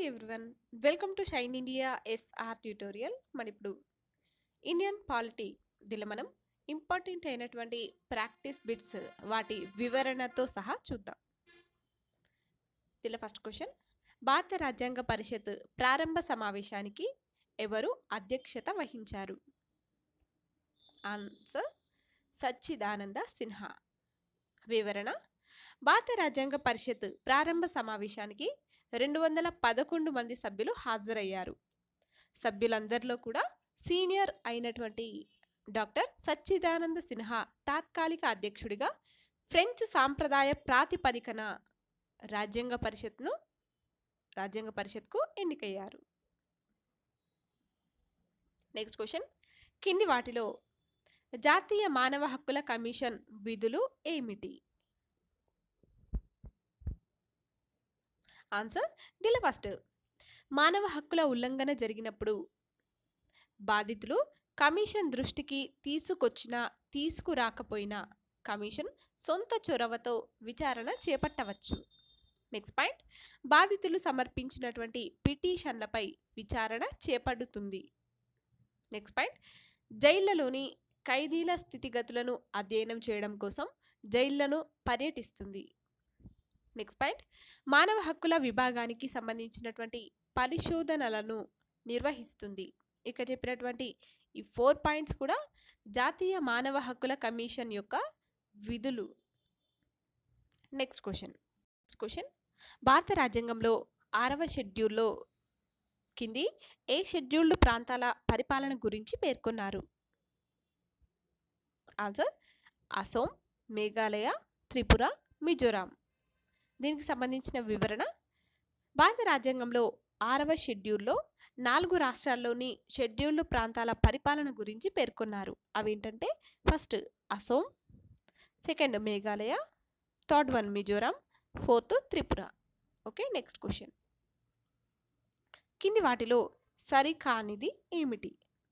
everyone welcome to Shine India SR tutorial మన ఇప్పుడు Indian polity దీనిలో మనం ఇంపార్టెంట్ అయినటువంటి ప్రాక్టీస్ బిట్స్ వాటి వివరణతో సహా చూద్దాం దీనిలో ఫస్ట్ క్వశ్చన్ భారత రాజ్యాంగ పరిషత్ ప్రారంభ సమావేశానికి ఎవరు అధ్యక్షత వహించారు ఆన్సర్ సచ్చిదానంద సిన్హా వివరణ భారత రాజ్యాంగ పరిషత్ ప్రారంభ సమావేశానికి రెండు వందల పదకొండు మంది సభ్యులు హాజరయ్యారు సభ్యులందరిలో కూడా సీనియర్ అయినటువంటి డాక్టర్ సచ్చిదానంద సిన్హా తాత్కాలిక అధ్యక్షుడిగా ఫ్రెంచ్ సాంప్రదాయ ప్రాతిపదికన రాజ్యాంగ పరిషత్ను రాజ్యాంగ పరిషత్కు ఎన్నికయ్యారు నెక్స్ట్ క్వశ్చన్ కింది వాటిలో జాతీయ మానవ హక్కుల కమిషన్ విధులు ఏమిటి ఆన్సర్ దీనిలో ఫస్ట్ మానవ హక్కుల ఉల్లంఘన జరిగినప్పుడు బాధితులు కమిషన్ దృష్టికి తీసుకొచ్చిన తీసుకురాకపోయినా కమిషన్ సొంత చొరవతో విచారణ చేపట్టవచ్చు నెక్స్ట్ పాయింట్ బాధితులు సమర్పించినటువంటి పిటిషన్లపై విచారణ చేపడుతుంది నెక్స్ట్ పాయింట్ జైళ్లలోని ఖైదీల స్థితిగతులను అధ్యయనం చేయడం కోసం జైళ్లను పర్యటిస్తుంది నెక్స్ట్ పాయింట్ మానవ హక్కుల విభాగానికి సంబంధించినటువంటి పరిశోధనలను నిర్వహిస్తుంది ఇక్కడ చెప్పినటువంటి ఈ ఫోర్ పాయింట్స్ కూడా జాతీయ మానవ హక్కుల కమిషన్ యొక్క విధులు నెక్స్ట్ క్వశ్చన్ నెక్స్ట్ క్వశ్చన్ భారత రాజ్యాంగంలో ఆరవ షెడ్యూల్లో కింది ఏ షెడ్యూల్డ్ ప్రాంతాల పరిపాలన గురించి పేర్కొన్నారు ఆన్సర్ అసోం మేఘాలయ త్రిపుర మిజోరాం దీనికి సంబంధించిన వివరణ భారత రాజ్యాంగంలో ఆరవ షెడ్యూల్లో నాలుగు రాష్ట్రాల్లోని షెడ్యూల్డ్ ప్రాంతాల పరిపాలన గురించి పేర్కొన్నారు అవి ఏంటంటే first Assam second Meghalaya third one Mizoram fourth Tripura okay next question కింది వాటిలో సరికానిది ఏమిటి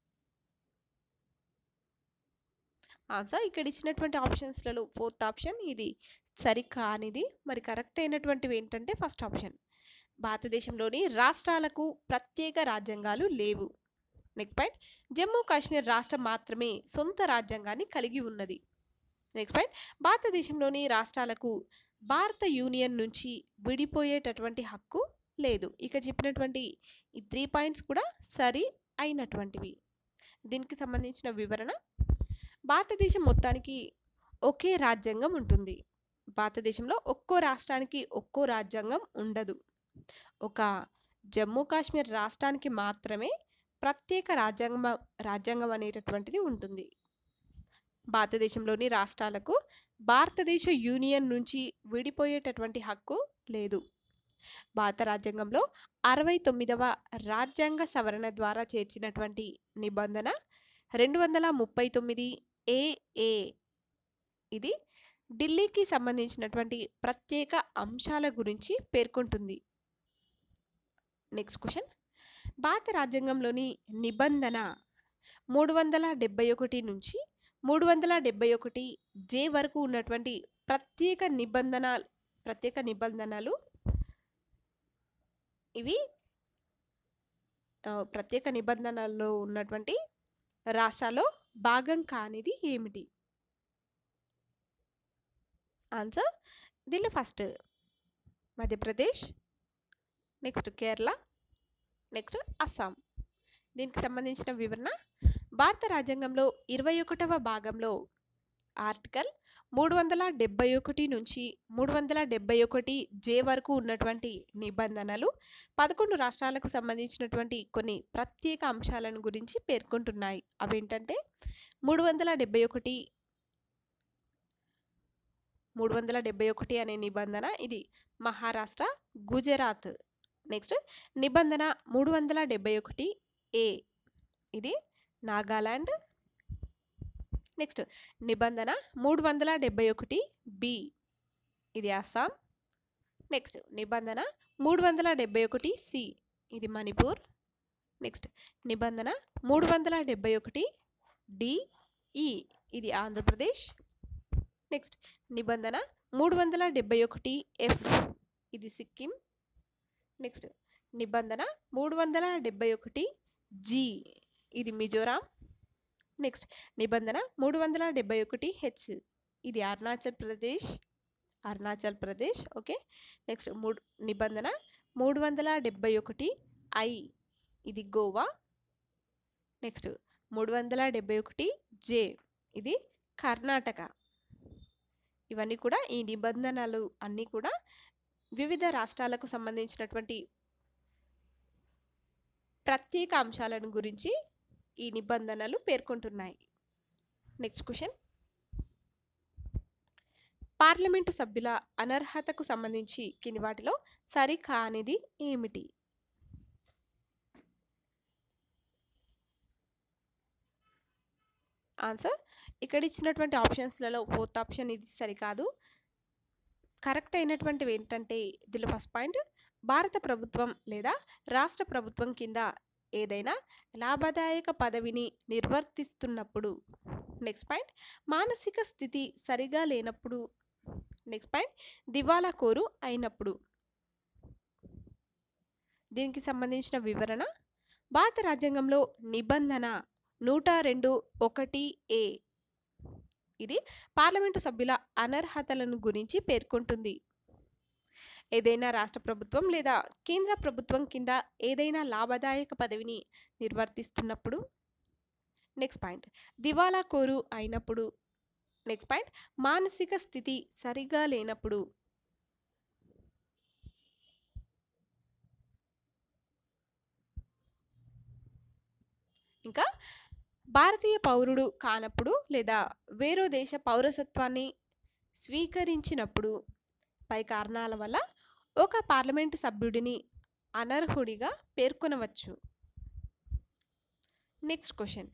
ఆన్సర్ ఇక్కడ ఇచ్చినటువంటి ఆప్షన్స్లలో ఫోర్త్ ఆప్షన్ ఇది సరికానిది మరి కరెక్ట్ అయినటువంటివి ఏంటంటే ఫస్ట్ ఆప్షన్ భారతదేశంలోని రాష్ట్రాలకు ప్రత్యేక రాజ్యాంగాలు లేవు నెక్స్ట్ పాయింట్ జమ్మూ కాశ్మీర్ రాష్ట్రం మాత్రమే సొంత రాజ్యాంగాన్ని కలిగి ఉన్నది నెక్స్ట్ పాయింట్ భారతదేశంలోని రాష్ట్రాలకు భారత యూనియన్ నుంచి విడిపోయేటటువంటి హక్కు లేదు ఇక చెప్పినటువంటి ఈ త్రీ పాయింట్స్ కూడా సరి అయినటువంటివి దీనికి సంబంధించిన వివరణ భారతదేశం మొత్తానికి ఒకే రాజ్యాంగం ఉంటుంది భారతదేశంలో ఒక్కో రాష్ట్రానికి ఒక్కో రాజ్యాంగం ఉండదు ఒక జమ్మూ కాశ్మీర్ రాష్ట్రానికి మాత్రమే ప్రత్యేక రాజ్యాంగం రాజ్యాంగం అనేటటువంటిది ఉంటుంది భారతదేశంలోని రాష్ట్రాలకు భారతదేశ యూనియన్ నుంచి విడిపోయేటటువంటి హక్కు లేదు భారత రాజ్యాంగంలో అరవై తొమ్మిదవ రాజ్యాంగ సవరణ ద్వారా చేర్చినటువంటి నిబంధన రెండు వందల ముప్పై తొమ్మిది ఏఏ ఇది ఢిల్లీకి సంబంధించినటువంటి ప్రత్యేక అంశాల గురించి పేర్కొంటుంది నెక్స్ట్ క్వశ్చన్ భారత రాజ్యాంగంలోని నిబంధన మూడు వందల డెబ్బై ఒకటి నుంచి మూడు వందల డెబ్బై ఒకటి జే వరకు ఉన్నటువంటి ప్రత్యేక నిబంధన ప్రత్యేక నిబంధనలు ఇవి ప్రత్యేక నిబంధనల్లో ఉన్నటువంటి రాష్ట్రాల్లో భాగం కానిది ఏమిటి ఆన్సర్ దీనిలో first Madhya Pradesh next Kerala next Assam దీనికి సంబంధించిన వివరణ భారత రాజ్యాంగంలో ఇరవై ఒకటవ భాగంలో ఆర్టికల్ మూడు వందల డెబ్బై ఒకటి నుంచి మూడు వందల డెబ్బై ఒకటి జే వరకు ఉన్నటువంటి నిబంధనలు పదకొండు రాష్ట్రాలకు సంబంధించినటువంటి కొన్ని ప్రత్యేక అంశాలను గురించి పేర్కొంటున్నాయి అవేంటంటే మూడు వందల డెబ్బై ఒకటి మూడు వందల డెబ్బై ఒకటి అనే నిబంధన ఇది మహారాష్ట్ర గుజరాత్ నెక్స్ట్ నిబంధన మూడు వందల డెబ్బై ఒకటి ఏ ఇది నాగాలాండ్ నెక్స్ట్ నిబంధన మూడు వందల డెబ్బై ఒకటి బి ఇది అస్సాం నెక్స్ట్ నిబంధన మూడు వందల డెబ్బై ఒకటి సి ఇది మణిపూర్ నెక్స్ట్ నిబంధన మూడు వందల డెబ్బై ఒకటి డిఈ ఇది ఆంధ్రప్రదేశ్ నెక్స్ట్ నిబంధన మూడు వందల డెబ్బై ఒకటి ఎఫ్ ఇది సిక్కిం నెక్స్ట్ నిబంధన మూడు వందల డెబ్బై ఒకటి జీ ఇది మిజోరాం నెక్స్ట్ నిబంధన మూడు వందల డెబ్బై ఒకటి హెచ్ ఇది అరుణాచల్ ప్రదేశ్ అరుణాచల్ ప్రదేశ్ ఓకే నెక్స్ట్ మూడు నిబంధన మూడు వందల డెబ్బై ఒకటి ఐ ఇది గోవా నెక్స్ట్ మూడు వందల డెబ్బై ఒకటి జే ఇది కర్ణాటక ఇవన్నీ కూడా ఈ నిబంధనలు అన్నీ కూడా వివిధ రాష్ట్రాలకు సంబంధించినటువంటి ప్రత్యేక అంశాలను గురించి ఈ నిబంధనలు పేర్కొంటున్నాయి నెక్స్ట్ క్వశ్చన్ పార్లమెంటు సభ్యుల అనర్హతకు సంబంధించి కింది వాటిలో సరికానిది ఏమిటి ఆన్సర్ ఇక్కడ ఇచ్చినటువంటి ఆప్షన్స్లలో ఫోర్త్ ఆప్షన్ ఇది సరికాదు కరెక్ట్ అయినటువంటివి ఏంటంటే దీనిలో ఫస్ట్ పాయింట్ భారత ప్రభుత్వం లేదా రాష్ట్ర ప్రభుత్వం కింద ఏదైనా లాభదాయక పదవిని నిర్వర్తిస్తున్నప్పుడు నెక్స్ట్ పాయింట్ మానసిక స్థితి సరిగా లేనప్పుడు నెక్స్ట్ పాయింట్ దివాలా కోరు అయినప్పుడు దీనికి సంబంధించిన వివరణ భారత రాజ్యాంగంలో నిబంధన నూట రెండు ఒకటి ఏ ఇది పార్లమెంటు సభ్యుల అనర్హతలను గురించి పేర్కొంటుంది ఏదైనా రాష్ట్ర ప్రభుత్వం లేదా కేంద్ర ప్రభుత్వం కింద ఏదైనా లాభదాయక పదవిని నిర్వర్తిస్తున్నప్పుడు నెక్స్ట్ పాయింట్ దివాలా కోరు అయినప్పుడు నెక్స్ట్ పాయింట్ మానసిక స్థితి సరిగా లేనప్పుడు ఇంకా భారతీయ పౌరుడు కానప్పుడు లేదా వేరో దేశ పౌరసత్వాన్ని స్వీకరించినప్పుడు పై కారణాల వల్ల ఒక పార్లమెంటు సభ్యుడిని అనర్హుడిగా పేర్కొనవచ్చు next question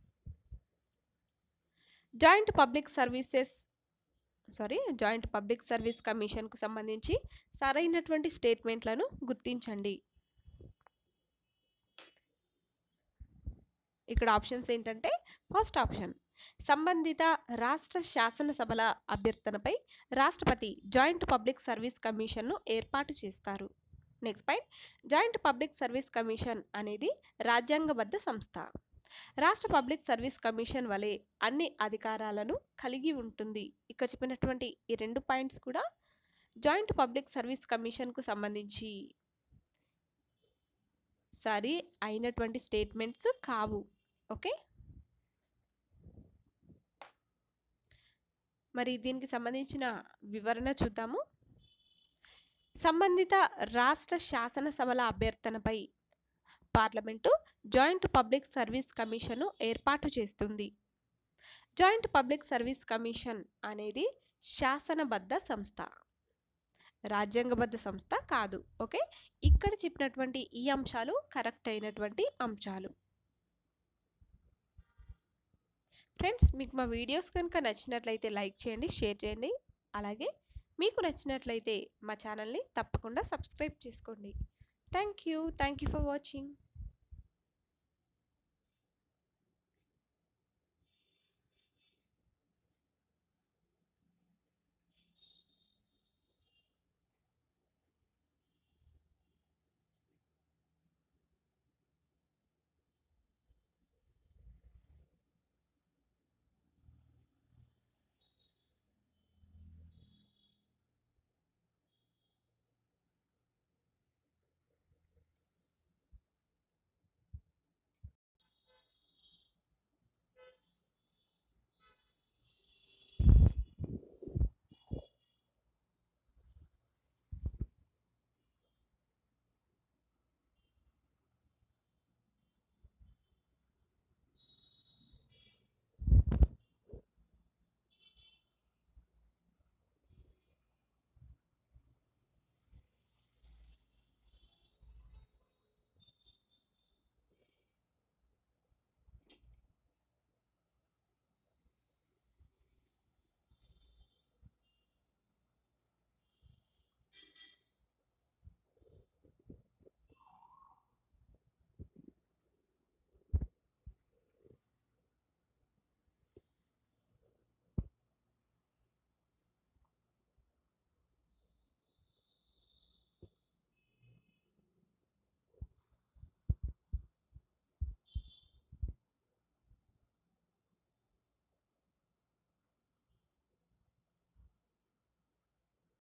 joint public services sorry joint public service కమిషన్కు సంబంధించి సరైనటువంటి స్టేట్మెంట్లను గుర్తించండి ఇక్కడ ఆప్షన్స్ ఏంటంటే ఫస్ట్ ఆప్షన్ సంబంధిత రాష్ట్ర శాసనసభల అభ్యర్థనపై రాష్ట్రపతి జాయింట్ పబ్లిక్ సర్వీస్ కమిషన్ను ఏర్పాటు చేస్తారు next point joint public service commission అనేది రాజ్యాంగబద్ధ సంస్థ రాష్ట్ర పబ్లిక్ సర్వీస్ కమిషన్ వలె అన్ని అధికారాలను కలిగి ఉంటుంది ఇక్కడ చెప్పినటువంటి ఈ రెండు పాయింట్స్ కూడా జాయింట్ పబ్లిక్ సర్వీస్ కమిషన్కు సంబంధించి సరి అయినటువంటి స్టేట్మెంట్స్ కావు ఓకే మరి దీనికి సంబంధించిన వివరణ చూద్దాము సంబంధిత రాష్ట్ర శాసనసభల అభ్యర్థనపై పార్లమెంటు జాయింట్ పబ్లిక్ సర్వీస్ కమిషన్ను ఏర్పాటు చేస్తుంది జాయింట్ పబ్లిక్ సర్వీస్ కమిషన్ అనేది శాసనబద్ధ సంస్థ రాజ్యాంగబద్ధ సంస్థ కాదు ఓకే ఇక్కడ చెప్పినటువంటి ఈ అంశాలు కరెక్ట్ అయినటువంటి అంశాలు ఫ్రెండ్స్ మీకు మా వీడియోస్ కనుక నచ్చినట్లయితే లైక్ చేయండి షేర్ చేయండి అలాగే మీకు నచ్చినట్లయితే మా ఛానల్ని తప్పకుండా సబ్స్క్రైబ్ చేసుకోండి thank you thank you for watching